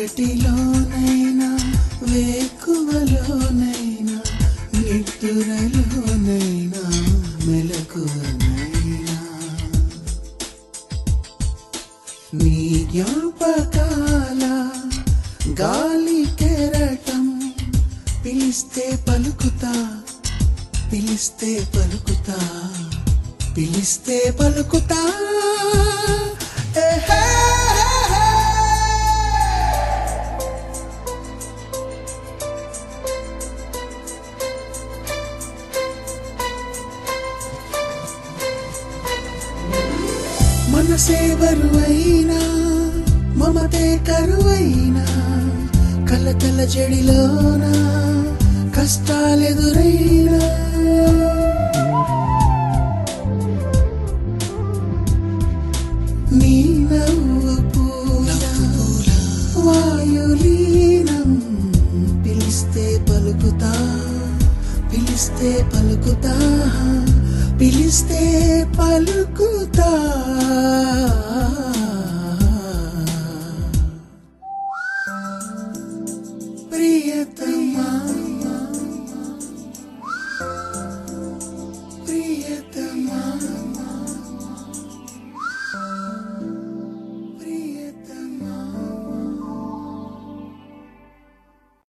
చీకటిలోనైనా వేకువలోనైనా నిద్దురలోనైనా మెలకువనైనా నీ జ్ఞాపకాల గాలి కెరటం పిలిస్తే పలుకుతా పిలిస్తే పలుకుతా పిలిస్తే పలుకుతా ఏ హే హే హే. మనసే బరువైనా మమతే కరువైనా కలకల చెడిలోన కష్టాలెదురైనా నీ నవ్వు పూల వాయులీనం పిలిస్తే పలుకుతా పిలిస్తే పలుకుతా పిలిస్తే పలుకుతా